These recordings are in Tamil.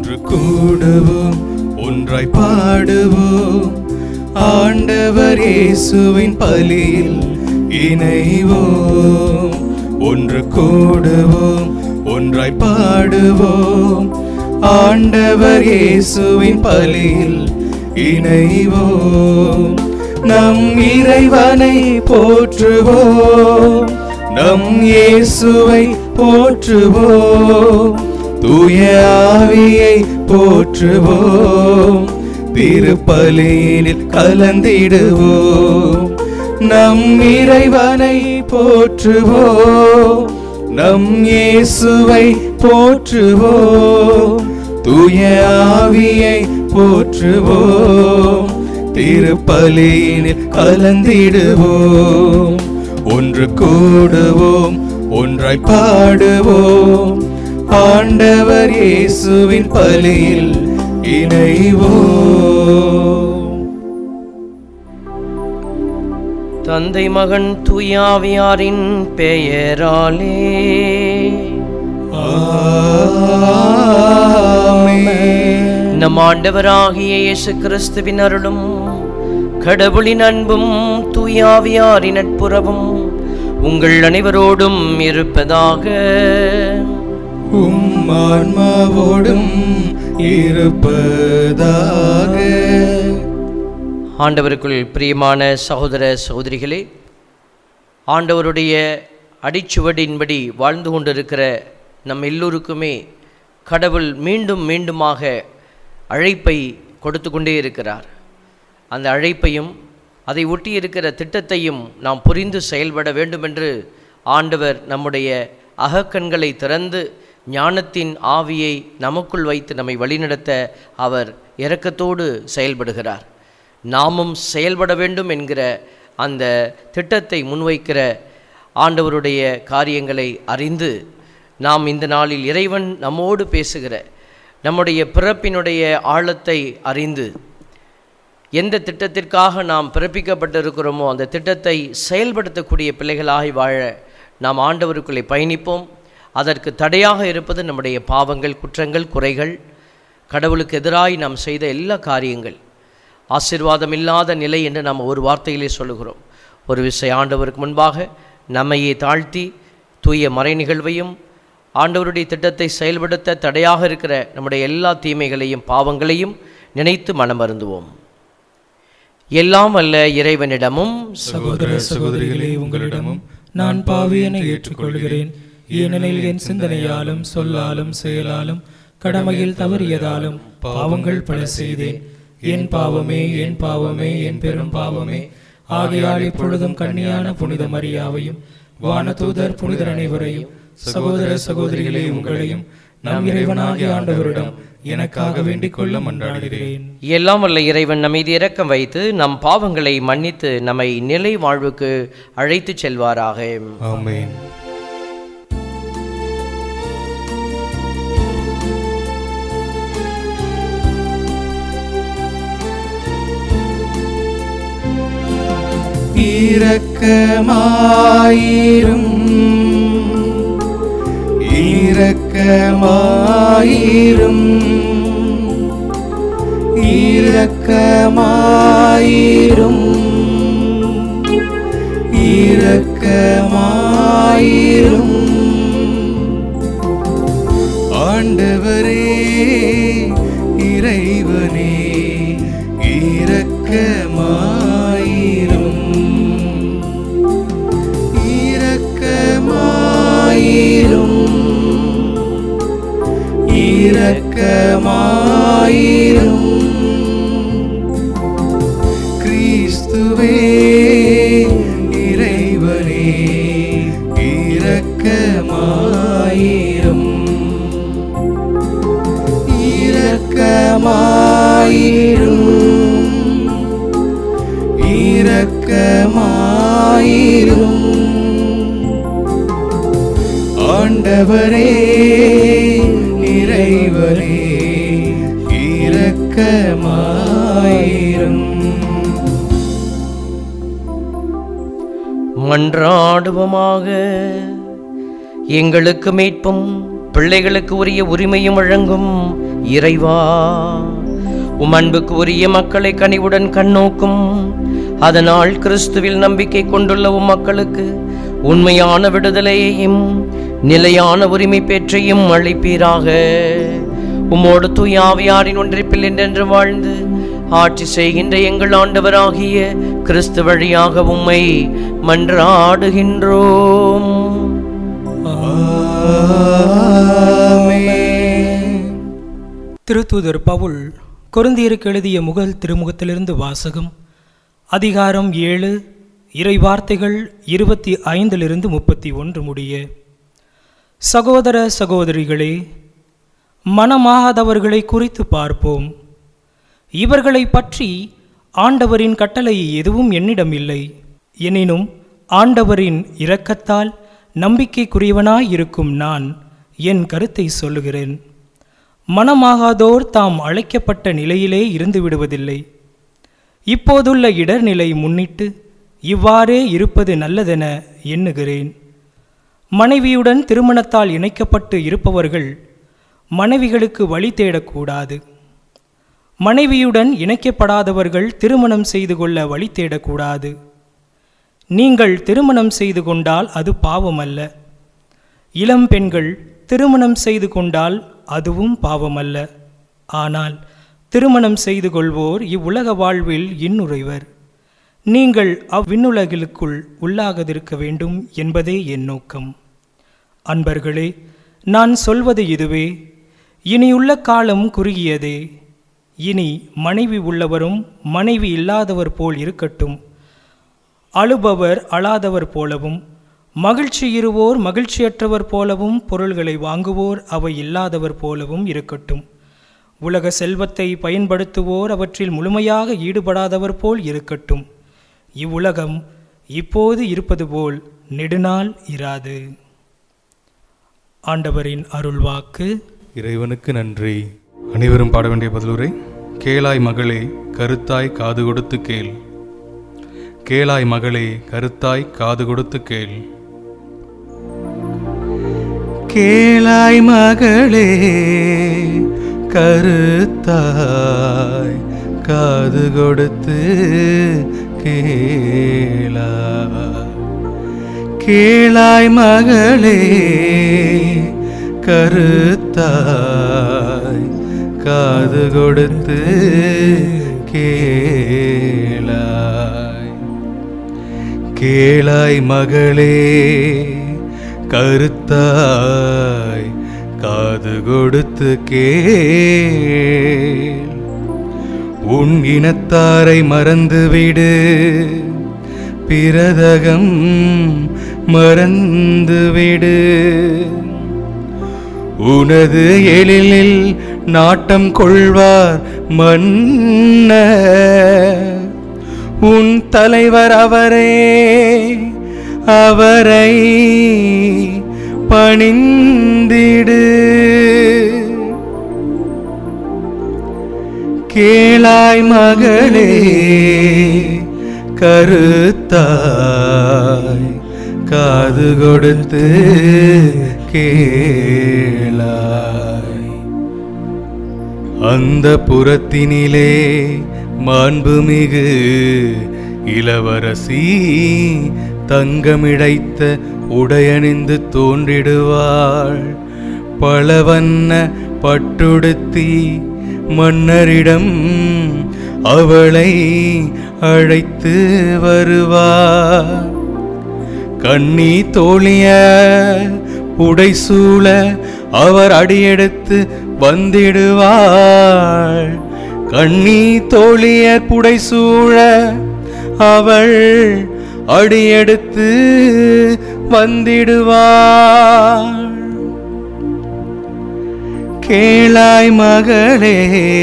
ஒன்று கூடுவோம் ஒன்றாய் பாடுவோம் ஆண்டவர் இயேசுவின் பலியில் இணைவோம் ஒன்று கூடுவோம் ஒன்றாய் பாடுவோம் ஆண்டவர் இயேசுவின் பலியில் இணைவோம் நம் இறைவனை போற்றுவோம் நம் இயேசுவை போற்றுவோம் தூய ஆவியை போற்றுவோம் திருப்பலியினில் கலந்திடுவோம் நம் இறைவனை போற்றுவோம் நம் இயேசுவை போற்றுவோம் தூய ஆவியை போற்றுவோம் திருப்பலியினில் கலந்திடுவோம் ஒன்று கூடுவோம் ஒன்றாய் பாடுவோம் ஆண்டவர் இயேசுவின் பலியில் இணைவோம் தந்தை மகன் தூயாவியாரின் பெயராலே ஆமென். நம் ஆண்டவராகிய இயேசு கிறிஸ்துவின் அருளும் கடவுளின் அன்பும் தூயாவியாரின் நட்புறவும் உங்கள் அனைவரோடும் இருப்பதாக உம் ஆன்மாவோடும் இருப்பதாக ஆண்டவருக்குள் பிரியமான சகோதர சகோதரிகளே ஆண்டவருடைய அடிச்சுவடின்படி வாழ்ந்து கொண்டிருக்கிற நம் எல்லோருக்குமே கடவுள் மீண்டும் மீண்டுமாக அழைப்பை கொடுத்து கொண்டே இருக்கிறார் அந்த அழைப்பையும் அதை ஒட்டி இருக்கிற திட்டத்தையும் நாம் புரிந்து செயல்பட வேண்டுமென்று ஆண்டவர் நம்முடைய அகக்கண்களை திறந்து ஞானத்தின் ஆவியை நமக்குள் வைத்து நம்மை வழிநடத்த அவர் இரக்கத்தோடு செயல்படுகிறார் நாமும் செயல்பட வேண்டும் என்கிற அந்த திட்டத்தை முன்வைக்கிற ஆண்டவருடைய காரியங்களை அறிந்து நாம் இந்த நாளில் இறைவன் நம்மோடு பேசுகிற நம்முடைய பிறப்பினுடைய ஆழத்தை அறிந்து எந்த திட்டத்திற்காக நாம் பிறப்பிக்கப்பட்டிருக்கிறோமோ அந்த திட்டத்தை செயல்படுத்தக்கூடிய பிள்ளைகளாய் வாழ நாம் ஆண்டவருக்குள்ளே பயணிப்போம் அதற்கு தடையாக இருப்பது நம்முடைய பாவங்கள் குற்றங்கள் குறைகள் கடவுளுக்கு எதிராய் நாம் செய்த எல்லா காரியங்கள் ஆசீர்வாதம் இல்லாத நிலை என்று நாம் ஒரு வார்த்தையிலே சொல்லுகிறோம் ஒரு விஷய ஆண்டவருக்கு முன்பாக நம்மையே தாழ்த்தி தூய மறை நிகழ்வையும் ஆண்டவருடைய திட்டத்தை செயல்படுத்த தடையாக இருக்கிற நம்முடைய எல்லா தீமைகளையும் பாவங்களையும் நினைத்து மனமருந்துவோம் எல்லாம் அல்ல இறைவனிடமும் சகோதர சகோதரிகளே உங்களிடமும் நான் பாவியனை ஏற்றுக்கொள்கிறேன் ஏனெனில் என் சிந்தனையாலும் சொல்லாலும் செயலாலும் கடமையில் தவறியதாலும் பாவங்கள் பல செய்தேன் என் பாவமே என் பாவமே என் பெரும் பாவமே ஆகையால் இப்பொழுதும் கன்னியான புனித மரியாவையும் வானதூதர் புனிதர் அனைவரையும் சகோதர சகோதரிகளே உங்களையும் நம் இறைவனாகிய ஆண்டவரிடம் எனக்காக வேண்டிக் கொள்ள மன்றாடுகிறேன் எல்லாம் வல்ல இறைவன் நம் மீது இரக்கம் வைத்து நம் பாவங்களை மன்னித்து நம்மை நிலை வாழ்வுக்கு அழைத்துச் செல்வாராக ஆமென் இரக்கமாயிரும் இரக்கமாயிரும் இரக்கமாயிரும் இரக்கமாயிரும் ஆண்டவரே இறைவனே இரக்கமாயிரும் இரக்கமாயிரும் இரக்கமாயிரும் கிறிஸ்துவே இறைவனே இரக்கமாயிரும் இரக்கமாயிரும் இரக்கமாயிரும் ஆண்டவரே இறைவனே இரக்கமாயிரும் மன்றாடுவோமாக எங்களுக்கு மீட்பும் பிள்ளைகளுக்கு உரிய உரிமையும் வழங்கும் இறைவா உம் அன்புக்கு உரிய மக்களை கனிவுடன் கண்ணோக்கும் அதனால் கிறிஸ்துவில் நம்பிக்கை கொண்டுள்ள உம் மக்களுக்கு உண்மையான விடுதலையையும் நிலையான உரிமை பெற்றையும் அளிப்பீராக உம்மோடு தூயாவியாரின் ஒன்றிப்பில் என்றென்று வாழ்ந்து ஆட்சி செய்கின்ற எங்கள் ஆண்டவராகிய கிறிஸ்து வழியாக உம்மை மன்றாடுகின்றோம் திருத்தூதர் பவுல் கொருந்தியருக்கு எழுதிய முகல் திருமுகத்திலிருந்து வாசகம் அதிகாரம் ஏழு இறை வார்த்தைகள் இருபத்தி ஐந்திலிருந்து முப்பத்தி ஒன்று முடிய சகோதர சகோதரிகளே மனமாகாதவர்களை குறித்து பார்ப்போம் இவர்களை பற்றி ஆண்டவரின் கட்டளை எதுவும் என்னிடம் இல்லை எனினும் ஆண்டவரின் இரக்கத்தால் நம்பிக்கைக்குரியவனாயிருக்கும் நான் என் கருத்தை சொல்லுகிறேன் மனமாகாதோர் தாம் அழைக்கப்பட்ட நிலையிலே இருந்து விடுவதில்லை இப்போதுள்ள இடர்நிலை முன்னிட்டு இவ்வாறே இருப்பது நல்லதென எண்ணுகிறேன் மனைவியுடன் திருமணத்தால் இணைக்கப்பட்டு இருப்பவர்கள் மனைவிகளுக்கு வழி தேடக்கூடாது மனைவியுடன் இணைக்கப்படாதவர்கள் திருமணம் செய்து கொள்ள வழி தேடக்கூடாது நீங்கள் திருமணம் செய்து கொண்டால் அது பாவமல்ல இளம் பெண்கள் திருமணம் செய்து கொண்டால் அதுவும் பாவமல்ல ஆனால் திருமணம் செய்து கொள்வோர் இவ்வுலக வாழ்வில் இன்னுறைவர் நீங்கள் அவ்விண்ணுலகிலுக்குள் உள்ளாகதிருக்க வேண்டும் என்பதே என் நோக்கம் அன்பர்களே நான் சொல்வது இதுவே இனியுள்ள காலம் குறுகியதே இனி மனைவி உள்ளவரும் மனைவி இல்லாதவர் போல் இருக்கட்டும் அழுபவர் அழாதவர் போலவும் மகிழ்ச்சி இருவோர் மகிழ்ச்சியற்றவர் போலவும் பொருள்களை வாங்குவோர் அவை இல்லாதவர் போலவும் இருக்கட்டும் உலக செல்வத்தை பயன்படுத்துவோர் அவற்றில் முழுமையாக ஈடுபடாதவர் போல் இருக்கட்டும் இவ்வுலகம் இப்போது இருப்பது போல் நெடுநாள் இராது ஆண்டவரின் அருள்வாக்கு இறைவனுக்கு நன்றி அனைவரும் பாட வேண்டிய பதிலுரை கேளாய் மகளே கருத்தாய் காது கொடுத்து கேள் கேளாய் மகளே கருத்தாய் காது கொடுத்து கேள் கேளாய் மகளே கருத்தாய் காது கொடுத்து கேளாய் கேளாய் மகளே கருத்தாய் காது கொடுத்து கேளாய் கேளாய் மகளே கருத்தாய் காது கொடுத்து கேள் உன் இனத்தாரை மறந்துவிடு பிரதகம் மறந்துவிடு உனது எழிலில் நாட்டம் கொள்வார் மன்ன உன் தலைவர் அவரே அவரை பணிந்திடு கேளாய் மகளே கருத்தாய் காது கொடுத்து கேளாய் அந்த புறத்தினிலே மாண்புமிகு இளவரசி தங்கமிழைத்த உடையணிந்து தோன்றிடுவாள் பலவண்ண பட்டுடுத்தி மன்னரிடம் அவளை அழைத்து வருவார் கண்ணி தோழிய புடைசூழ அவர் அடியெடுத்து வந்திடுவாள் கண்ணி தோழிய புடைசூழ அவள் அடியெடுத்து வந்திடுவாள் கேளாய் மகளே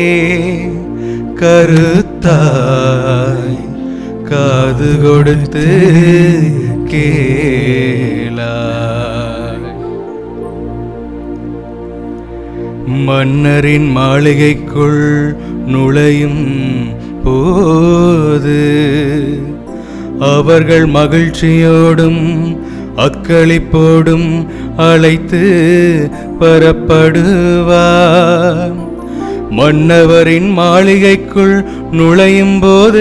கருத்தாய் காது கொடுத்து கேளாய் மன்னரின் மாளிகைக்குள் நுழையும் போது அவர்கள் மகிழ்ச்சியோடும் அக்களிப்போடும் அழைத்து வரப்படுவார் மன்னவரின் மாளிகைக்குள் நுழையும் போது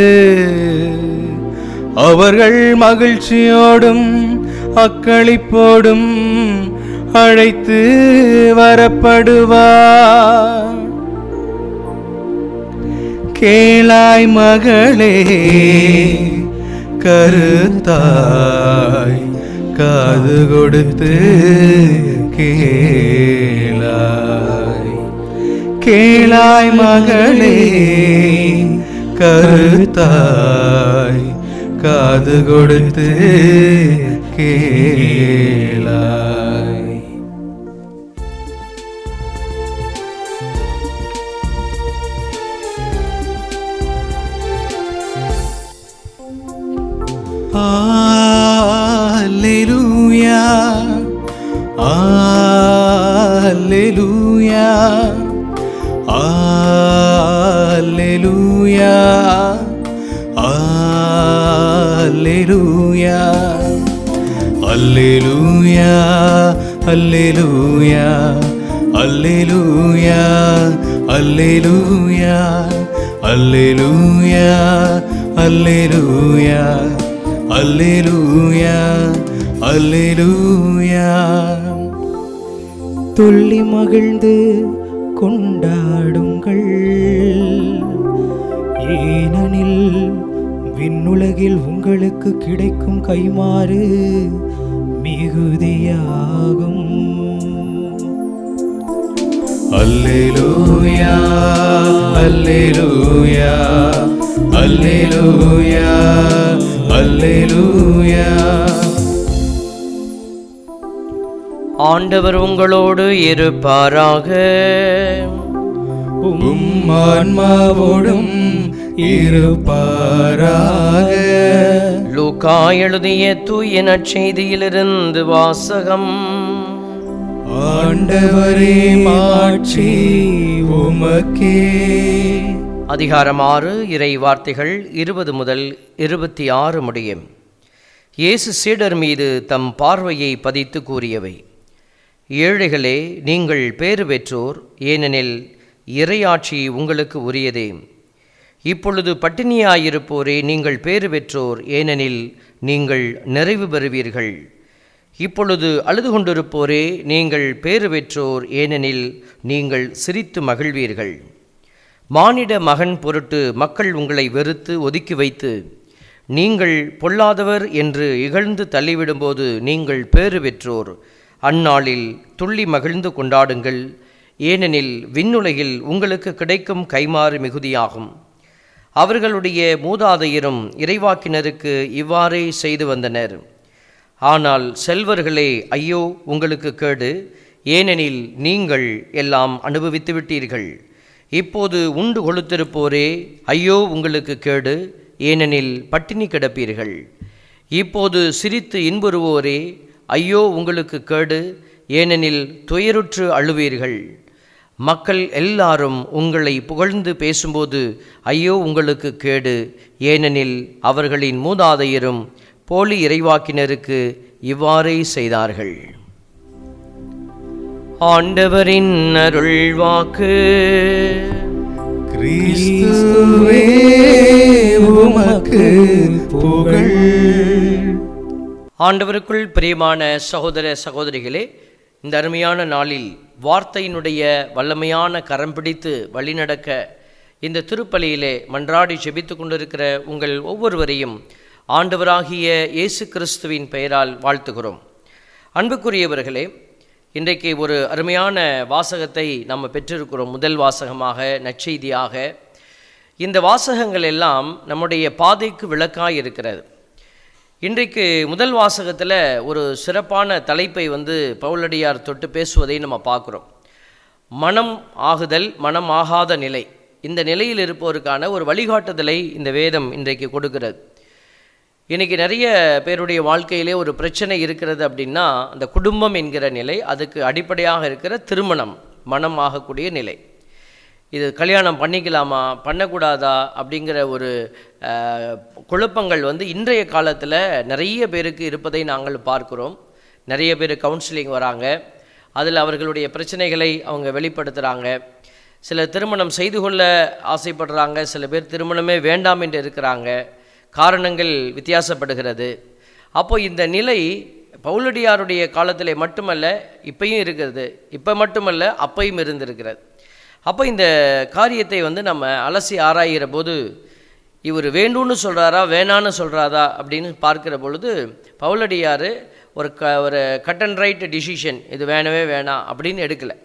அவர்கள் மகிழ்ச்சியோடும் அக்களிப்போடும் அழைத்து வரப்படுவார் கேளாய் மகளே கருத்தாய் காது கொடுத்து கேளாய் கேளாய் மகளே கருத்தாய் காது கொடுத்து கேளாய் Alleluia. Alleluia. Alleluia. Alleluia. Alleluia. Alleluia. Alleluia. Alleluia. Alleluia. Alleluia. Alleluia. Alleluia. துள்ளி மகிழ்ந்து கொண்டாடுங்கள் ஏனெனில் விண்ணுலகில் உங்களுக்கு கிடைக்கும் கைமாறு மிகுதியாகும் Alleluia. Alleluia. Alleluia. Alleluia. ஆண்டவர் உங்களோடு இருப்பாராக உம் ஆன்மாவோடும் இருப்பாராக லூக்கா எழுதிய தூய நற்செய்தியிலிருந்து வாசகம் ஆண்டவரே மாட்சி உமக்கே அதிகாரம் ஆறு இறை வார்த்தைகள் இருபது முதல் இருபத்தி ஆறு முடியும் இயேசு சீடர் மீது தம் பார்வையை பதித்து கூறியவை ஏழைகளே நீங்கள் பேறு பெற்றோர் ஏனெனில் இறையாட்சி உங்களுக்கு உரியதே இப்பொழுது பட்டினியாயிருப்போரே நீங்கள் பேறு பெற்றோர் ஏனெனில் நீங்கள் நிறைவு பெறுவீர்கள் இப்பொழுது அழுது கொண்டிருப்போரே நீங்கள் பேறு பெற்றோர் ஏனெனில் நீங்கள் சிரித்து மகிழ்வீர்கள் மானிட மகன் பொருட்டு மக்கள் உங்களை வெறுத்து ஒதுக்கி வைத்து நீங்கள் பொல்லாதவர் என்று இகழ்ந்து தள்ளிவிடும்போது நீங்கள் பேறு பெற்றோர் அந்நாளில் துள்ளி மகிழ்ந்து கொண்டாடுங்கள் ஏனெனில் விண்ணுலகில் உங்களுக்கு கிடைக்கும் கைமாறு மிகுதியாகும் அவர்களுடைய மூதாதையரும் இறைவாக்கினருக்கு இவ்வாறே செய்து வந்தனர் ஆனால் செல்வர்களே ஐயோ உங்களுக்கு கேடு ஏனெனில் நீங்கள் எல்லாம் அனுபவித்து விட்டீர்கள் இப்போது உண்டு கொளுத்திருப்போரே ஐயோ உங்களுக்கு கேடு ஏனெனில் பட்டினி கிடப்பீர்கள் இப்போது சிரித்து இன்புறுவோரே ஐயோ உங்களுக்கு கேடு ஏனெனில் துயருற்று அழுவீர்கள் மக்கள் எல்லாரும் உங்களை புகழ்ந்து பேசும்போது ஐயோ உங்களுக்கு கேடு ஏனெனில் அவர்களின் மூதாதையரும் போலி இறைவாக்கினருக்கு இவ்வாறே செய்தார்கள் ஆண்டவரின் அருள் வாக்கு கிறிஸ்துவே உமக்கு புகழ் ஆண்டவருக்குள் பிரியமான சகோதர சகோதரிகளே இந்த அருமையான நாளில் வார்த்தையினுடைய வல்லமையான கரம் பிடித்து வழிநடக்க இந்த திருப்பலியிலே மன்றாடி ஜெபித்து கொண்டிருக்கிற உங்கள் ஒவ்வொருவரையும் ஆண்டவராகிய இயேசு கிறிஸ்துவின் பெயரால் வாழ்த்துகிறோம் அன்புக்குரியவர்களே இன்றைக்கு ஒரு அருமையான வாசகத்தை நம்ம பெற்றிருக்கிறோம் முதல் வாசகமாக நற்செய்தியாக இந்த வாசகங்கள் எல்லாம் நம்முடைய பாதைக்கு விளக்காய் இருக்கிறது இன்றைக்கு முதல் வாசகத்தில் ஒரு சிறப்பான தலைப்பை வந்து பவுலடியார் தொட்டு பேசுவதை நம்ம பார்க்குறோம் மனம் ஆகுதல் மனம் ஆகாத நிலை இந்த நிலையில் இருப்போருக்கான ஒரு வழிகாட்டுதலை இந்த வேதம் இன்றைக்கு கொடுக்கிறது இன்றைக்கி நிறைய பேருடைய வாழ்க்கையிலே ஒரு பிரச்சனை இருக்கிறது அப்படின்னா அந்த குடும்பம் என்கிற நிலை அதுக்கு அடிப்படையாக இருக்கிற திருமணம் மனம் ஆகக்கூடிய நிலை இது கல்யாணம் பண்ணிக்கலாமா பண்ணக்கூடாதா அப்படிங்கிற ஒரு அஹ், குழப்பங்கள் வந்து இன்றைய காலத்தில் நிறைய பேருக்கு இருப்பதை நாங்கள் பார்க்கிறோம் நிறைய பேர் கவுன்சிலிங் வராங்க அதில் அவர்களுடைய பிரச்சனைகளை அவங்க வெளிப்படுத்துகிறாங்க சில திருமணம் செய்து கொள்ள ஆசைப்படுறாங்க சில பேர் திருமணமே வேண்டாம் என்று இருக்கிறாங்க காரணங்கள் வித்தியாசப்படுகிறது அப்போ இந்த நிலை பவுலடியாருடைய காலத்திலே மட்டுமல்ல இப்பயும் இருக்கிறது இப்போ மட்டுமல்ல அப்பையும் இருந்திருக்கிறது அப்போ இந்த காரியத்தை வந்து நம்ம அலசி ஆராய்கிற போது இவர் வேண்டும்னு சொல்கிறாரா வேணான்னு சொல்கிறாரா அப்படின்னு பார்க்கிற பொழுது பவுலடியார் ஒரு க ஒரு கட் அண்ட் ரைட் டிசிஷன் இது வேணவே வேணாம் அப்படின்னு எடுக்கலை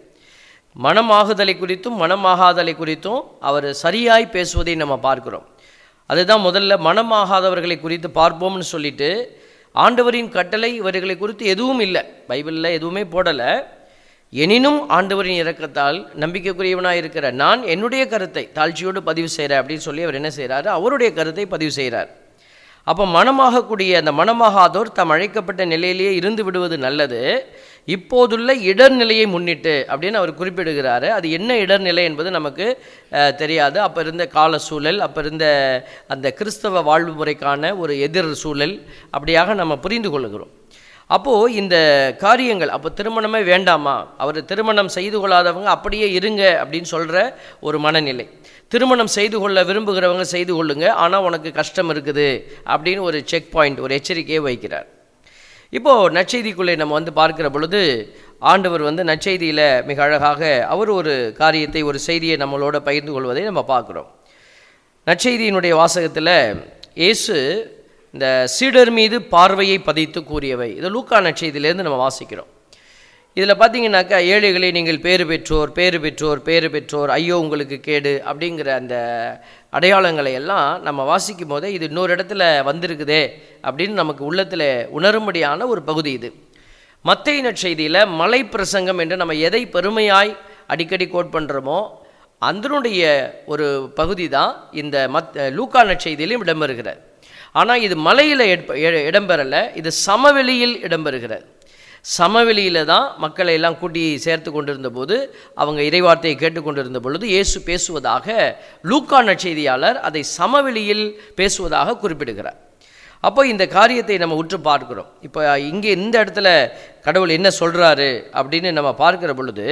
மனமாகுதலை குறித்தும் மனமாகாதலை குறித்தும் அவர் சரியாய் பேசுவதை நம்ம பார்க்கிறோம் அதுதான் முதல்ல மனமாகாதவர்களை குறித்து பார்ப்போம்னு சொல்லிட்டு ஆண்டவரின் கட்டளை இவர்களை குறித்து எதுவும் இல்லை பைபிளில் எதுவுமே போடலை எனினும் ஆண்டவரின் இரக்கத்தால் நம்பிக்கைக்குரியவனாக இருக்கிற நான் என்னுடைய கருத்தை தாழ்ச்சியோடு பதிவு செய்கிறேன் அப்படின்னு சொல்லி அவர் என்ன செய்கிறாரு அவருடைய கருத்தை பதிவு செய்கிறார் அப்போ மனமாகக்கூடிய அந்த மனமாகாதோர் தம் அழைக்கப்பட்ட நிலையிலேயே இருந்து விடுவது நல்லது இப்போதுள்ள இடர்நிலையை முன்னிட்டு அப்படின்னு அவர் குறிப்பிடுகிறாரு அது என்ன இடர்நிலை என்பது நமக்கு அஹ், தெரியாது அப்போ இருந்த கால சூழல் அப்போ இருந்த அந்த கிறிஸ்தவ வாழ்வு முறைக்கான ஒரு எதிர் சூழல் அப்படியாக நம்ம புரிந்து கொள்கிறோம் அப்போது இந்த காரியங்கள் அப்போ திருமணமே வேண்டாமா அவர் திருமணம் செய்து கொள்ளாதவங்க அப்படியே இருங்க அப்படின்னு சொல்கிற ஒரு மனநிலை திருமணம் செய்து கொள்ள விரும்புகிறவங்க செய்து கொள்ளுங்க ஆனால் உனக்கு கஷ்டம் இருக்குது அப்படின்னு ஒரு செக் பாயிண்ட் ஒரு எச்சரிக்கையை வைக்கிறார் இப்போது நற்செய்திக்குள்ளே நம்ம வந்து பார்க்கிற பொழுது ஆண்டவர் வந்து நற்செய்தியில் மிக அழகாக அவர் ஒரு காரியத்தை ஒரு செய்தியை நம்மளோட பகிர்ந்து கொள்வதை நம்ம பார்க்குறோம் நற்செய்தியினுடைய வாசகத்தில் இயேசு இந்த சீடர் மீது பார்வையை பதித்து கூறியவை இது லூக்கா நற்செய்தியிலேருந்து நம்ம வாசிக்கிறோம் இதில் பார்த்தீங்கன்னாக்கா ஏழைகளை நீங்கள் பேறு பெற்றோர் பேறு பெற்றோர் பேறு பெற்றோர் ஐயோ உங்களுக்கு கேடு அப்படிங்கிற அந்த அடையாளங்களை எல்லாம் நம்ம வாசிக்கும் போதே இது இன்னொரு இடத்துல வந்திருக்குதே அப்படின்னு நமக்கு உள்ளத்தில் உணரும்படியான ஒரு பகுதி இது மத்திய நற்செய்தியில் மலை பிரசங்கம் என்று நம்ம எதை பெருமையாய் அடிக்கடி கோட் பண்ணுறோமோ அதனுடைய ஒரு பகுதி தான் இந்த மத் லூக்கா நற்செய்தியிலும் இடம்பெறுகிறது ஆனால் இது மலையில் இடம்பெறலை இது சமவெளியில் இடம்பெறுகிறது சமவெளியில் தான் மக்களை எல்லாம் கூட்டி சேர்த்து கொண்டிருந்த போது அவங்க இறைவார்த்தையை கேட்டுக்கொண்டிருந்த பொழுது இயேசு பேசுவதாக லூக்கா நற்செய்தியாளர் அதை சமவெளியில் பேசுவதாக குறிப்பிடுகிறார் அப்போ இந்த காரியத்தை நம்ம உற்று பார்க்கிறோம் இப்போ இங்கே இந்த இடத்துல கடவுள் என்ன சொல்கிறாரு அப்படின்னு நம்ம பார்க்கிற பொழுது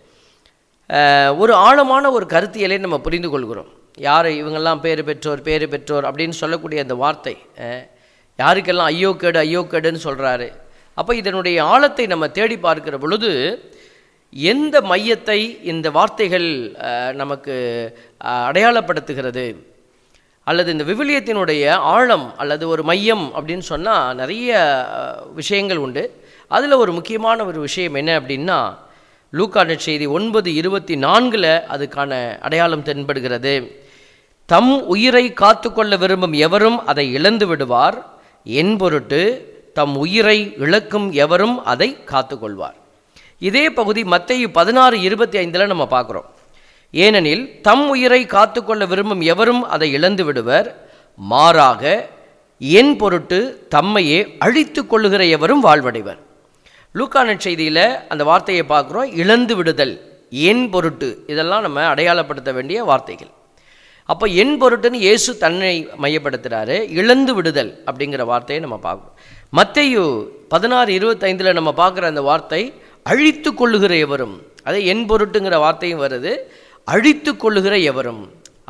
அஹ், ஒரு ஆழமான ஒரு கருத்தியலை நம்ம புரிந்து கொள்கிறோம் யார் இவங்கெல்லாம் பேறு பெற்றோர் பேறு பெற்றோர் அப்படின்னு சொல்லக்கூடிய அந்த வார்த்தை அஹ், யாருக்கெல்லாம் ஐயோ கேடு ஐயோ கேடுன்னு சொல்கிறாரு அப்போ இதனுடைய ஆழத்தை நம்ம தேடி பார்க்கிற பொழுது எந்த மையத்தை இந்த வார்த்தைகள் அஹ், நமக்கு அஹ், அடையாளப்படுத்துகிறது அல்லது இந்த விவிலியத்தினுடைய ஆழம் அல்லது ஒரு மையம் அப்படின்னு சொன்னால் நிறைய அஹ், விஷயங்கள் உண்டு அதில் ஒரு முக்கியமான ஒரு விஷயம் என்ன அப்படின்னா லூக்கான செய்தி ஒன்பது இருபத்தி நான்கில் அதுக்கான அடையாளம் தென்படுகிறது தம் உயிரை காத்துக்கொள்ள விரும்பும் எவரும் அதை இழந்து விடுவார் என் பொருட்டு தம் உயிரை இழக்கும் எவரும் அதை காத்துக்கொள்வார் இதே பகுதி மத்தேயு பதினாறு இருபத்தி ஐந்தில் நம்ம பார்க்குறோம் ஏனெனில் தம் உயிரை காத்துக்கொள்ள விரும்பும் எவரும் அதை இழந்து விடுவர் மாறாக என் பொருட்டு தம்மையே அழித்து கொள்ளுகிற எவரும் வாழ்வடைவர் லூக்கான செய்தியில் அந்த வார்த்தையை பார்க்குறோம் இழந்து விடுதல் என் பொருட்டு இதெல்லாம் நம்ம அடையாளப்படுத்த வேண்டிய வார்த்தைகள் அப்போ என் பொருட்டுன்னு இயேசு தன்னை மையப்படுத்துகிறாரு இழந்து விடுதல் அப்படிங்கிற வார்த்தையை நம்ம பார்க்குறோம் மத்தேயு பதினாறு இருபத்தைந்தில் நம்ம பார்க்குற அந்த வார்த்தை அழித்து கொள்ளுகிற எவரும் அதே என் பொருட்டுங்கிற வார்த்தையும் வருது அழித்து கொள்ளுகிற எவரும்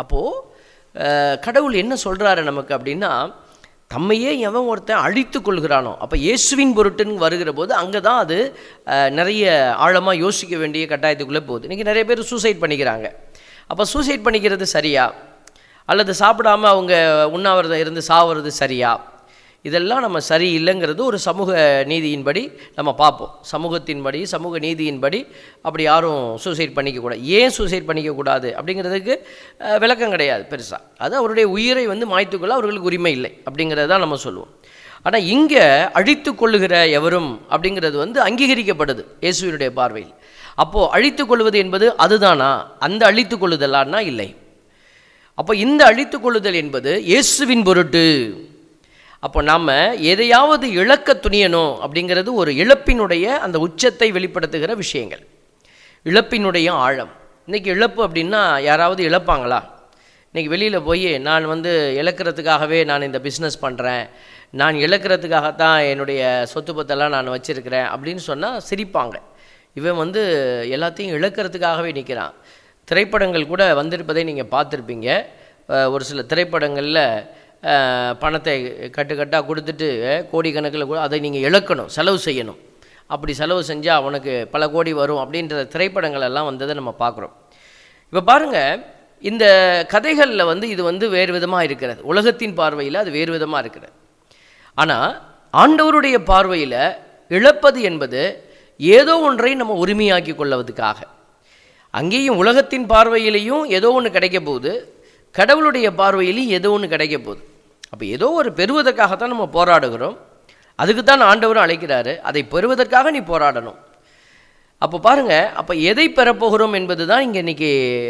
அப்போது கடவுள் என்ன சொல்கிறாரு நமக்கு அப்படின்னா தம்மையே எவன் ஒருத்தன் அழித்து கொள்கிறானோ அப்போ இயேசுவின் பொருட்டுன்னு வருகிற போது அங்கே தான் அது அஹ், நிறைய ஆழமாக யோசிக்க வேண்டிய கட்டாயத்துக்குள்ளே போகுது இன்றைக்கி நிறைய பேர் சூசைட் பண்ணிக்கிறாங்க அப்போ சூசைட் பண்ணிக்கிறது சரியா அல்லது சாப்பிடாம அவங்க உண்ணாவிரதம் இருந்து சாவுறது சரியா இதெல்லாம் நம்ம சரி இல்லைங்கிறது ஒரு சமூக நீதியின்படி நம்ம பார்ப்போம் சமூகத்தின்படி சமூக நீதியின்படி அப்படி யாரும் சூசைட் பண்ணிக்கக்கூடாது ஏன் சூசைட் பண்ணிக்கக்கூடாது அப்படிங்கிறதுக்கு அஹ், விளக்கம் கிடையாது பெருசாக அது அவருடைய உயிரை வந்து மாய்த்துக்கொள்ள அவர்களுக்கு உரிமை இல்லை அப்படிங்கிறத தான் நம்ம சொல்லுவோம் ஆனால் இங்கே அழித்து கொள்ளுகிற எவரும் அப்படிங்கிறது வந்து அங்கீகரிக்கப்படுது இயேசுவினுடைய பார்வையில் அப்போது அழித்து கொள்வது என்பது அதுதானா அந்த அழித்து கொள்ளுதலான்னா இல்லை அப்போ இந்த அழித்து கொள்ளுதல் என்பது இயேசுவின் பொருட்டு அப்போ நாம் எதையாவது இழக்க துணியணும் அப்படிங்கிறது ஒரு இழப்பினுடைய அந்த உச்சத்தை வெளிப்படுத்துகிற விஷயங்கள் இழப்பினுடைய ஆழம் இன்றைக்கி இழப்பு அப்படின்னா யாராவது இழப்பாங்களா இன்றைக்கி வெளியில் போய் நான் வந்து இழக்கிறதுக்காகவே நான் இந்த பிஸ்னஸ் பண்ணுறேன் நான் இழக்கிறதுக்காகத்தான் என்னுடைய சொத்து பத்தெல்லாம் நான் வச்சுருக்கிறேன் அப்படின்னு சொன்னால் சிரிப்பாங்க இவன் வந்து எல்லாத்தையும் இழக்கிறதுக்காகவே நிற்கிறான் திரைப்படங்கள் கூட வந்திருப்பதை நீங்கள் பார்த்துருப்பீங்க அஹ் ஒரு சில திரைப்படங்களில் அஹ், பணத்தை கட்டுக்கட்டாக கொடுத்துட்டு அஹ், கோடிக்கணக்கில் கூட அதை நீங்கள் இழக்கணும் செலவு செய்யணும் அப்படி செலவு செஞ்சால் அவனுக்கு பல கோடி வரும் அப்படின்ற திரைப்படங்கள் எல்லாம் வந்ததை நம்ம பார்க்குறோம் இப்போ பாருங்கள் இந்த கதைகளில் வந்து இது வந்து வேறு விதமாக இருக்கிறது உலகத்தின் பார்வையில் அது வேறு விதமாக இருக்கிறது ஆனால் ஆண்டவருடைய பார்வையில் இழப்பது என்பது ஏதோ ஒன்றை நம்ம உரிமையாக்கி கொள்வதுக்காக அங்கேயும் உலகத்தின் பார்வையிலையும் ஏதோ ஒன்று கிடைக்க போகுது கடவுளுடைய பார்வையிலையும் ஏதோ ஒன்று கிடைக்க போகுது அப்போ ஏதோ ஒரு பெறுவதற்காகத்தான் நம்ம போராடுகிறோம் அதுக்கு தான் ஆண்டவரும் அழைக்கிறாரு அதை பெறுவதற்காக நீ போராடணும் அப்போ பாருங்க அப்போ எதை பெறப்போகிறோம் என்பது தான் இங்கே இன்னைக்கு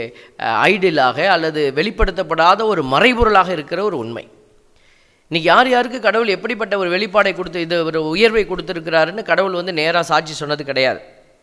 ஐடியலாக அல்லது வெளிப்படுத்தப்படாத ஒரு மறைபொருளாக இருக்கிற ஒரு உண்மை இன்னைக்கு யார் யாருக்கு கடவுள் எப்படிப்பட்ட ஒரு வெளிப்பாடை கொடுத்து இது ஒரு உயர்வை கொடுத்துருக்கிறாருன்னு கடவுள் வந்து நேராக சாட்சி சொன்னது கிடையாது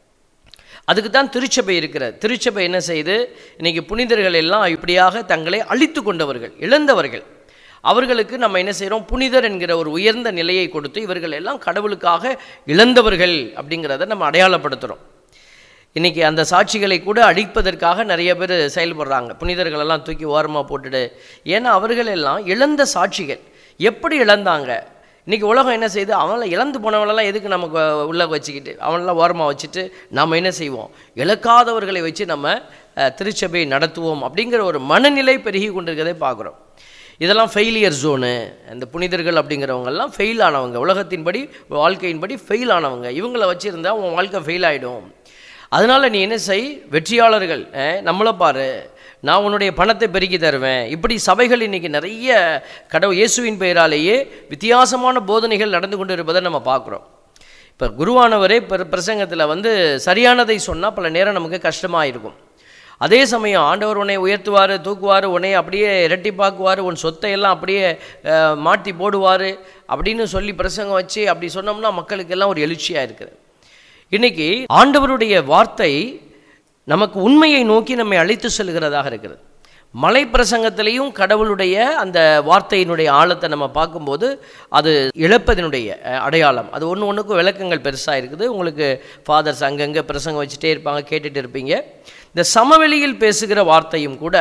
அதுக்கு தான் திருச்சபை இருக்கிறது திருச்சபை என்ன செய்து இன்னைக்கு புனிதர்கள் எல்லாம் இப்படியாக தங்களை அழித்து கொண்டவர்கள் இழந்தவர்கள் அவர்களுக்கு நம்ம என்ன செய்கிறோம் புனிதர் என்கிற ஒரு உயர்ந்த நிலையை கொடுத்து இவர்கள் எல்லாம் கடவுளுக்காக இழந்தவர்கள் அப்படிங்கிறத நம்ம அடையாளப்படுத்துகிறோம் இன்னைக்கு அந்த சாட்சிகளை கூட அழிப்பதற்காக நிறைய பேர் செயல்படுறாங்க புனிதர்களெல்லாம் தூக்கி ஓரமாக போட்டுடு ஏன்னா அவர்கள் எல்லாம் இழந்த சாட்சிகள் எப்படி இழந்தாங்க இன்னைக்கு உலகம் என்ன செய்யுது அவங்கள இழந்து போனவங்களெல்லாம் எதுக்கு நமக்கு உள்ள வச்சுக்கிட்டு அவனெல்லாம் ஓரமாக வச்சுட்டு நாம் என்ன செய்வோம் இழக்காதவர்களை வச்சு நம்ம அஹ், திருச்சபையை நடத்துவோம் அப்படிங்கிற ஒரு மனநிலை பெருகி கொண்டிருக்கிறதை பார்க்குறோம் இதெல்லாம் ஃபெயிலியர் ஜோனு இந்த புனிதர்கள் அப்படிங்கிறவங்கெல்லாம் ஃபெயில் ஆனவங்க உலகத்தின்படி வாழ்க்கையின்படி ஃபெயில் ஆனவங்க இவங்கள வச்சுருந்தா உன் வாழ்க்கை ஃபெயில் ஆகிடும் அதனால் நீ என்ன செய் வெற்றியாளர்கள் அஹ், நம்மளை பாரு நான் உன்னுடைய பணத்தை பெருக்கி தருவேன் இப்படி சபைகள் இன்னைக்கு நிறைய கடவுள் இயேசுவின் பெயராலேயே வித்தியாசமான போதனைகள் நடந்து கொண்டு இருப்பதை நம்ம பார்க்குறோம் இப்போ குருவானவரே பிர பிரசங்கத்தில் வந்து சரியானதை சொன்னால் பல நேரம் நமக்கு கஷ்டமாக இருக்கும் அதே சமயம் ஆண்டவர் உன்னை உயர்த்துவார் தூக்குவார் உன்னை அப்படியே இரட்டிப்பாக்குவார் உன் சொத்தை எல்லாம் அப்படியே அஹ், மாட்டி போடுவார் அப்படின்னு சொல்லி பிரசங்கம் வச்சு அப்படி சொன்னோம்னா மக்களுக்கு எல்லாம் ஒரு எழுச்சியாக இருக்குது இன்னைக்கு ஆண்டவருடைய வார்த்தை நமக்கு உண்மையை நோக்கி நம்மை அழைத்து செல்கிறதாக இருக்கிறது மலை பிரசங்கத்திலையும் கடவுளுடைய அந்த வார்த்தையினுடைய ஆழத்தை நம்ம பார்க்கும்போது அது இழப்பதனுடைய அஹ், அடையாளம் அது ஒன்று ஒன்றுக்கும் விளக்கங்கள் பெருசாக இருக்குது உங்களுக்கு ஃபாதர்ஸ் அங்கங்கே பிரசங்கம் வச்சுட்டே இருப்பாங்க கேட்டுட்டு இருப்பீங்க இந்த சமவெளியில் பேசுகிற வார்த்தையும் கூட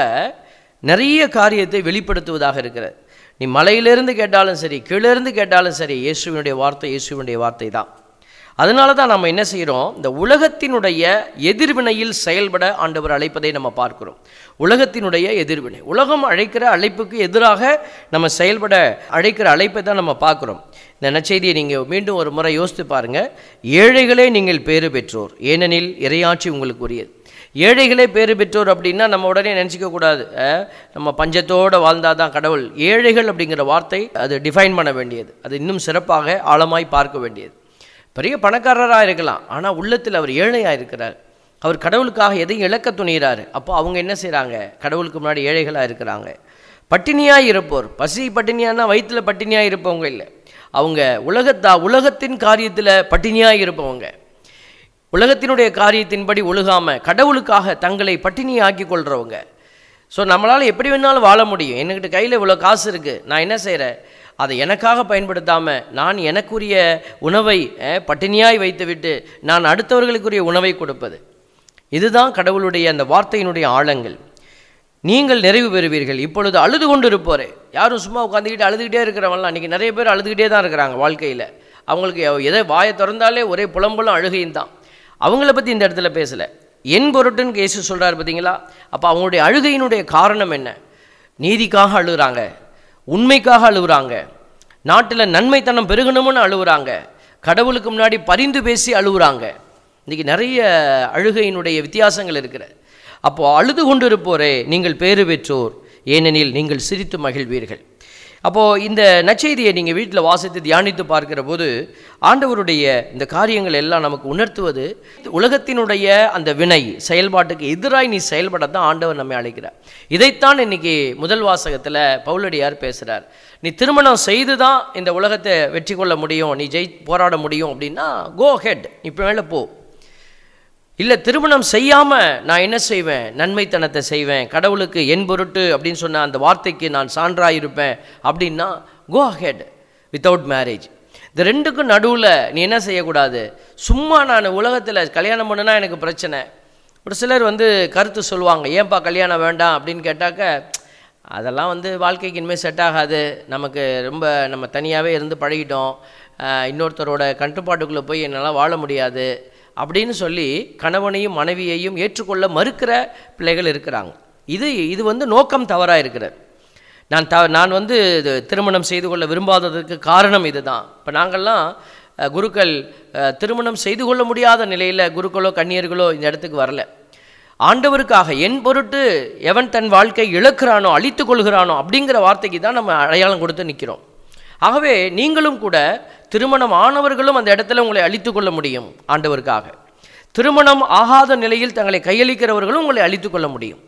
நிறைய காரியத்தை வெளிப்படுத்துவதாக இருக்கிறது நீ மலையிலிருந்து கேட்டாலும் சரி கீழிருந்து கேட்டாலும் சரி இயேசுவினுடைய வார்த்தை இயேசுவினுடைய வார்த்தை தான் அதனால தான் நம்ம என்ன செய்கிறோம் இந்த உலகத்தினுடைய எதிர்வினையில் செயல்பட ஆண்டவர் அழைப்பதை நம்ம பார்க்கிறோம் உலகத்தினுடைய எதிர்வினை உலகம் அழைக்கிற அழைப்புக்கு எதிராக நம்ம செயல்பட அழைக்கிற அழைப்பை தான் நம்ம பார்க்குறோம் இந்த நற்செய்தியை நீங்கள் மீண்டும் ஒரு முறை யோசித்து பாருங்கள் ஏழைகளே நீங்கள் பேறு பெற்றோர் ஏனெனில் இறையாட்சி உங்களுக்கு உரியது ஏழைகளே பேறு பெற்றோர் அப்படின்னா நம்ம உடனே நினச்சிக்க கூடாது அஹ், நம்ம பஞ்சத்தோடு வாழ்ந்தால் தான் கடவுள் ஏழைகள் அப்படிங்கிற வார்த்தை அது டிஃபைன் பண்ண வேண்டியது அது இன்னும் சிறப்பாக ஆழமாய் பார்க்க வேண்டியது பெரிய பணக்காரராக இருக்கலாம் ஆனால் உள்ளத்தில் அவர் ஏழையாக இருக்கிறார் அவர் கடவுளுக்காக எதையும் இழக்க துணிகிறாரு அப்போ அவங்க என்ன செய்கிறாங்க கடவுளுக்கு முன்னாடி ஏழைகளாக இருக்கிறாங்க பட்டினியாக இருப்போர் பசி பட்டினியானா வயிற்றில் பட்டினியாக இருப்பவங்க இல்லை அவங்க உலகத்தா உலகத்தின் காரியத்தில் பட்டினியாக இருப்பவங்க உலகத்தினுடைய காரியத்தின்படி ஒழுகாம கடவுளுக்காக தங்களை பட்டினியாக்கி கொள்றவங்க ஸோ நம்மளால் எப்படி வேணாலும் வாழ முடியும் என்கிட்ட கையில் இவ்வளோ காசு இருக்குது நான் என்ன செய்கிறேன் அதை எனக்காக பயன்படுத்தாமல் நான் எனக்குரிய உணவை அஹ், பட்டினியாய் வைத்துவிட்டு நான் அடுத்தவர்களுக்குரிய உணவை கொடுப்பது இதுதான் கடவுளுடைய அந்த வார்த்தையினுடைய ஆழங்கள் நீங்கள் நிறைவு பெறுவீர்கள் இப்பொழுது அழுது கொண்டு இருப்போரே யாரும் சும்மா உட்காந்துக்கிட்டு அழுதுகிட்டே இருக்கிறவங்களாம் இன்றைக்கி நிறைய பேர் அழுதுகிட்டே தான் இருக்கிறாங்க வாழ்க்கையில் அவங்களுக்கு எதை வாயை திறந்தாலே ஒரே புலம்பலும் அழுகையும் தான் அவங்கள பற்றி இந்த இடத்துல பேசலை என் பொருட்டுன்னு இயேசு சொல்கிறார் பார்த்தீங்களா அப்போ அவங்களுடைய அழுகையினுடைய காரணம் என்ன நீதிக்காக அழுகுறாங்க உண்மைக்காக அழுகுறாங்க நாட்டில் நன்மைத்தனம் பெருகணும்னு அழுகுறாங்க கடவுளுக்கு முன்னாடி பரிந்து பேசி அழுகுறாங்க இன்றைக்கி நிறைய அழுகையினுடைய வித்தியாசங்கள் இருக்கிறது அப்போ அழுது கொண்டிருப்போரே நீங்கள் பேறு பெற்றோர் ஏனெனில் நீங்கள் சிரித்து மகிழ்வீர்கள் அப்போது இந்த நற்செய்தியை நீங்கள் வீட்டில் வாசித்து தியானித்து பார்க்கிற போது ஆண்டவருடைய இந்த காரியங்கள் எல்லாம் நமக்கு உணர்த்துவது உலகத்தினுடைய அந்த வினை செயல்பாட்டுக்கு எதிராய் நீ செயல்படத்தான் ஆண்டவர் நம்மை அழைக்கிறார் இதைத்தான் இன்னைக்கு முதல் வாசகத்தில் பவுலடியார் பேசுகிறார் நீ திருமணம் செய்து தான் இந்த உலகத்தை வெற்றி கொள்ள முடியும் நீ ஜெய் போராட முடியும் அப்படின்னா கோ ஹெட் இப்போ மேலே போ இல்லை திருமணம் செய்யாமல் நான் என்ன செய்வேன் நன்மைத்தனத்தை செய்வேன் கடவுளுக்கு என் பொருட்டு அப்படின்னு சொன்ன அந்த வார்த்தைக்கு நான் சான்றாக இருப்பேன் அப்படின்னா கோ அஹெட் வித்தவுட் மேரேஜ் இந்த ரெண்டுக்கும் நடுவில் நீ என்ன செய்யக்கூடாது சும்மா நான் உலகத்தில் கல்யாணம் பண்ணுனா எனக்கு பிரச்சனை ஒரு சிலர் வந்து கருத்து சொல்லுவாங்க ஏன்பா கல்யாணம் வேண்டாம் அப்படின்னு கேட்டாக்க அதெல்லாம் வந்து வாழ்க்கைக்கு இனிமேல் செட் ஆகாது நமக்கு ரொம்ப நம்ம தனியாகவே இருந்து பழகிட்டோம் ஆஹ் இன்னொருத்தரோட கட்டுப்பாட்டுக்குள்ளே போய் என்னால் வாழ முடியாது அப்படின்னு சொல்லி கணவனையும் மனைவியையும் ஏற்றுக்கொள்ள மறுக்கிற பிள்ளைகள் இருக்கிறாங்க இது இது வந்து நோக்கம் தவறாக இருக்கிறது நான் த நான் வந்து இது திருமணம் செய்து கொள்ள விரும்பாததுக்கு காரணம் இதுதான் இப்போ நாங்கள்லாம் அஹ், குருக்கள் அஹ், திருமணம் செய்து கொள்ள முடியாத நிலையில் குருக்களோ கன்னியர்களோ இந்த இடத்துக்கு வரல ஆண்டவருக்காக என் பொருட்டு எவன் தன் வாழ்க்கை இழக்கிறானோ அழித்துக் கொள்கிறானோ அப்படிங்கிற வார்த்தைக்கு தான் நம்ம அடையாளம் கொடுத்து நிற்கிறோம் ஆகவே நீங்களும் கூட திருமணம் ஆனவர்களும் அந்த இடத்துல உங்களை அழித்துக் கொள்ள முடியும் ஆண்டவருக்காக திருமணம் ஆகாத நிலையில் தங்களை கையளிக்கிறவர்களும் உங்களை அழித்துக் கொள்ள முடியும்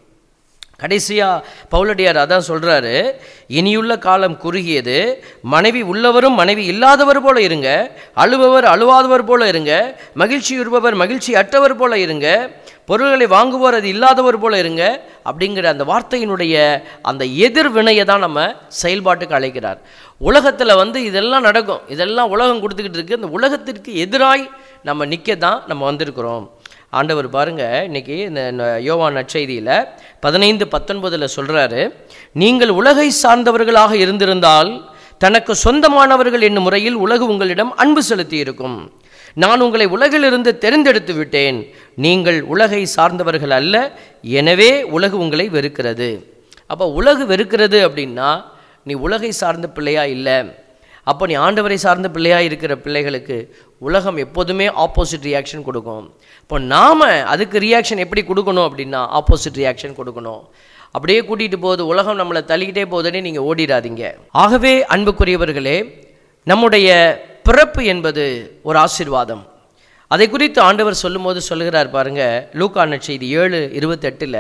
கடைசியாக பவுலடியார் அதான் சொல்கிறாரு இனியுள்ள காலம் குறுகியது மனைவி உள்ளவரும் மனைவி இல்லாதவர் போல இருங்க அழுபவர் அழுவாதவர் போல இருங்க மகிழ்ச்சியுறுபவர் மகிழ்ச்சி அற்றவர் போல இருங்க பொருள்களை வாங்குவோர் அது இல்லாதவர் போல இருங்க அப்படிங்கிற அந்த வார்த்தையினுடைய அந்த எதிர்வினையை தான் நம்ம செயல்பாட்டுக்கு அழைக்கிறார் உலகத்தில் வந்து இதெல்லாம் நடக்கும் இதெல்லாம் உலகம் கொடுத்துக்கிட்டு இருக்கு அந்த உலகத்திற்கு எதிராய் நம்ம நிற்க தான் நம்ம வந்திருக்கிறோம் ஆண்டவர் பாருங்க இன்னைக்கு இந்த இந்த யோவான் நற்செய்தியில் பதினைந்து பத்தொன்பதில் சொல்கிறாரு நீங்கள் உலகை சார்ந்தவர்களாக இருந்திருந்தால் தனக்கு சொந்தமானவர்கள் என்னும் முறையில் உலகு உங்களிடம் அன்பு செலுத்தி இருக்கும் நான் உங்களை உலகிலிருந்து தெரிந்தெடுத்து விட்டேன் நீங்கள் உலகை சார்ந்தவர்கள் அல்ல எனவே உலகு உங்களை வெறுக்கிறது அப்போ உலகு வெறுக்கிறது அப்படின்னா நீ உலகை சார்ந்த பிள்ளையா இல்லை அப்போ நீ ஆண்டவரை சார்ந்த பிள்ளையா இருக்கிற பிள்ளைகளுக்கு உலகம் எப்போதுமே ஆப்போசிட் ரியாக்ஷன் கொடுக்கும் இப்போ நாம் அதுக்கு ரியாக்ஷன் எப்படி கொடுக்கணும் அப்படின்னா ஆப்போசிட் ரியாக்ஷன் கொடுக்கணும் அப்படியே கூட்டிகிட்டு போகுது உலகம் நம்மளை தள்ளிக்கிட்டே போகுதுன்னு நீங்கள் ஓடிடாதீங்க ஆகவே அன்புக்குரியவர்களே நம்முடைய பிறப்பு என்பது ஒரு ஆசீர்வாதம் அதை குறித்து ஆண்டவர் சொல்லும்போது சொல்லுகிறார் பாருங்க லூக்கா நற்செய்தி ஏழு இருபத்தெட்டில்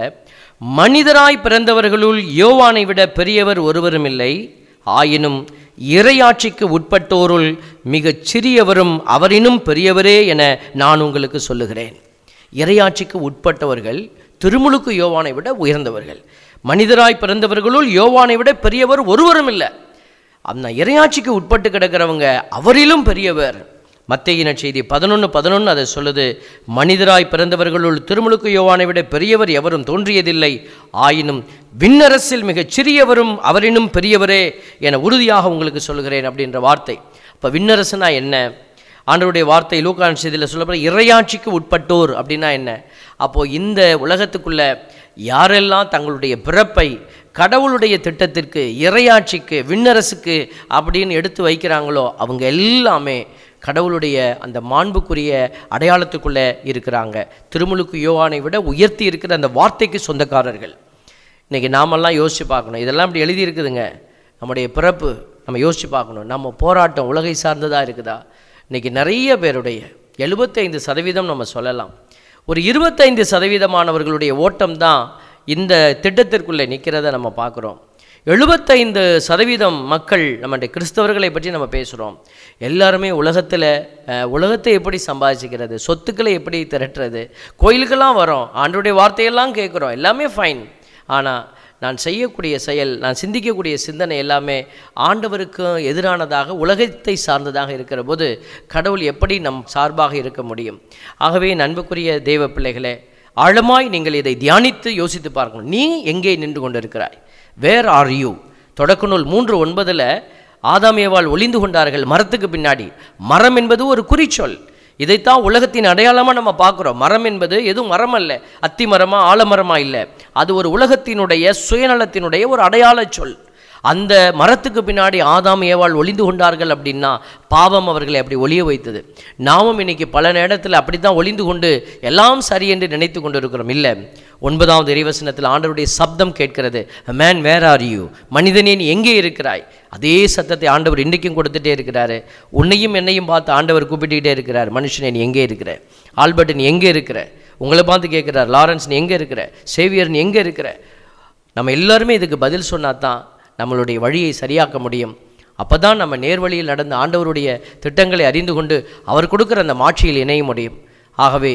மனிதராய் பிறந்தவர்களுள் யோவானை விட பெரியவர் ஒருவரும் இல்லை ஆயினும் இறையாட்சிக்கு உட்பட்டோருள் மிகச் சிறியவரும் அவரினும் பெரியவரே என நான் உங்களுக்கு சொல்லுகிறேன் இறையாட்சிக்கு உட்பட்டவர்கள் திருமுழுக்கு யோவானை விட உயர்ந்தவர்கள் மனிதராய் பிறந்தவர்களுள் யோவானை விட பெரியவர் ஒருவரும் இல்லை அந்த இறையாட்சிக்கு உட்பட்டு கிடக்கிறவங்க அவரிலும் பெரியவர் மத்தேயின செய்தி பதினொன்று பதினொன்று அதை சொல்லுது மனிதராய் பிறந்தவர்களுள் திருமுழுக்கு யோவானை விட பெரியவர் எவரும் தோன்றியதில்லை ஆயினும் விண்ணரசில் மிகச் சிறியவரும் அவரினும் பெரியவரே என உறுதியாக உங்களுக்கு சொல்லுகிறேன் அப்படின்ற வார்த்தை இப்போ விண்ணரசுனா என்ன ஆண்டவருடைய வார்த்தை லூக்கான் செய்தியில் சொல்லப்படுற இறையாட்சிக்கு உட்பட்டோர் அப்படின்னா என்ன அப்போது இந்த உலகத்துக்குள்ள யாரெல்லாம் தங்களுடைய பிறப்பை கடவுளுடைய திட்டத்திற்கு இறையாட்சிக்கு விண்ணரசுக்கு அப்படின்னு எடுத்து வைக்கிறாங்களோ அவங்க எல்லாமே கடவுளுடைய அந்த மாண்புக்குரிய அடையாளத்துக்குள்ளே இருக்கிறாங்க திருமுழுக்கு யோவானை விட உயர்த்தி இருக்கிற அந்த வார்த்தைக்கு சொந்தக்காரர்கள் இன்றைக்கி நாமெல்லாம் யோசித்து பார்க்கணும் இதெல்லாம் இப்படி எழுதி இருக்குதுங்க நம்முடைய பிறப்பு நம்ம யோசித்து பார்க்கணும் நம்ம போராட்டம் உலகை சார்ந்ததாக இருக்குதா இன்றைக்கி நிறைய பேருடைய எழுபத்தைந்து சதவீதம் நம்ம சொல்லலாம் ஒரு இருபத்தைந்து சதவீதமானவர்களுடைய ஓட்டம் தான் இந்த திட்டத்திற்குள்ளே நிற்கிறத நம்ம பார்க்குறோம் எழுபத்தைந்து சதவீதம் மக்கள் நம்முடைய கிறிஸ்தவர்களை பற்றி நம்ம பேசுகிறோம் எல்லாருமே உலகத்தில் அஹ், உலகத்தை எப்படி சம்பாதிச்சுக்கிறது சொத்துக்களை எப்படி திரட்டுறது கோயிலுக்கெல்லாம் வரோம் ஆண்டோடைய வார்த்தையெல்லாம் கேட்குறோம் எல்லாமே ஃபைன் ஆனால் நான் செய்யக்கூடிய செயல் நான் சிந்திக்கக்கூடிய சிந்தனை எல்லாமே ஆண்டவருக்கும் எதிரானதாக உலகத்தை சார்ந்ததாக இருக்கிற போது கடவுள் எப்படி நம் சார்பாக இருக்க முடியும் ஆகவே நண்புக்குரிய தெய்வ பிள்ளைகளே ஆழமாய் நீங்கள் இதை தியானித்து யோசித்து பார்க்கணும் நீ எங்கே நின்று கொண்டிருக்கிறாய் வேர் ஆர் யூ தொடக்க நூல் மூன்று ஒன்பதில் ஆதாமியவால் ஒளிந்து கொண்டார்கள் மரத்துக்கு பின்னாடி மரம் என்பது ஒரு குறிச்சொல் இதைத்தான் உலகத்தின் அடையாளமாக நம்ம பார்க்குறோம் மரம் என்பது எதுவும் மரம் அல்ல அத்தி மரமா ஆலமரமா இல்லை அது ஒரு உலகத்தினுடைய சுயநலத்தினுடைய ஒரு அடையாள சொல் அந்த மரத்துக்கு பின்னாடி ஆதாம் ஏவாள் ஒளிந்து கொண்டார்கள் அப்படின்னா பாவம் அவர்களை அப்படி ஒளிய வைத்தது நாமும் இன்னைக்கு பல நேரத்தில் அப்படி தான் ஒளிந்து கொண்டு எல்லாம் சரி என்று நினைத்து கொண்டு இருக்கிறோம் இல்லை ஒன்பதாவது இறைவசனத்தில் ஆண்டவருடைய சப்தம் கேட்கிறது மேன் வேர் ஆர் யூ மனிதனே நீ எங்கே இருக்கிறாய் அதே சத்தத்தை ஆண்டவர் இன்றைக்கும் கொடுத்துட்டே இருக்கிறாரு உன்னையும் என்னையும் பார்த்து ஆண்டவர் கூப்பிட்டுக்கிட்டே இருக்கிறார் மனுஷனே நீ எங்கே இருக்கிற ஆல்பர்ட் நீ எங்கே இருக்கிற உங்களை பார்த்து கேட்குறார் லாரன்ஸ் நீ எங்கே இருக்கிற சேவியர் நீ எங்கே இருக்கிற நம்ம எல்லாருமே இதுக்கு பதில் சொன்னா தான் நம்மளுடைய வழியை சரியாக்க முடியும் அப்போ தான் நம்ம நேர்வழியில் நடந்த ஆண்டவருடைய திட்டங்களை அறிந்து கொண்டு அவர் கொடுக்குற அந்த மாட்சியில் இணைய முடியும் ஆகவே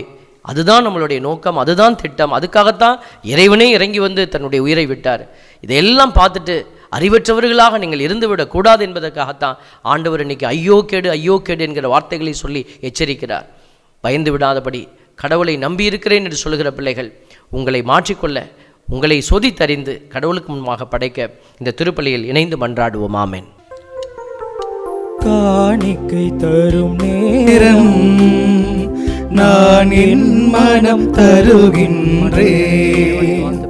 அதுதான் நம்மளுடைய நோக்கம் அதுதான் திட்டம் அதுக்காகத்தான் இறைவனே இறங்கி வந்து தன்னுடைய உயிரை விட்டார் இதையெல்லாம் பார்த்துட்டு அறிவற்றவர்களாக நீங்கள் இருந்துவிடக் கூடாது என்பதற்காகத்தான் ஆண்டவர் இன்னைக்கு ஐயோ கேடு ஐயோ கேடு என்கிற வார்த்தைகளை சொல்லி எச்சரிக்கிறார் பயந்து விடாதபடி கடவுளை நம்பியிருக்கிறேன் என்று சொல்லுகிற பிள்ளைகள் உங்களை மாற்றிக்கொள்ள உங்களை சோதித்தறிந்து கடவுளுக்கு முன்பாக படைக்க இந்த திருப்பலியில் இணைந்து மன்றாடுவோம் ஆமென் காணிக்கை தரும் நேரம் நேரம் நான் என் மனம் தருகின்றேன்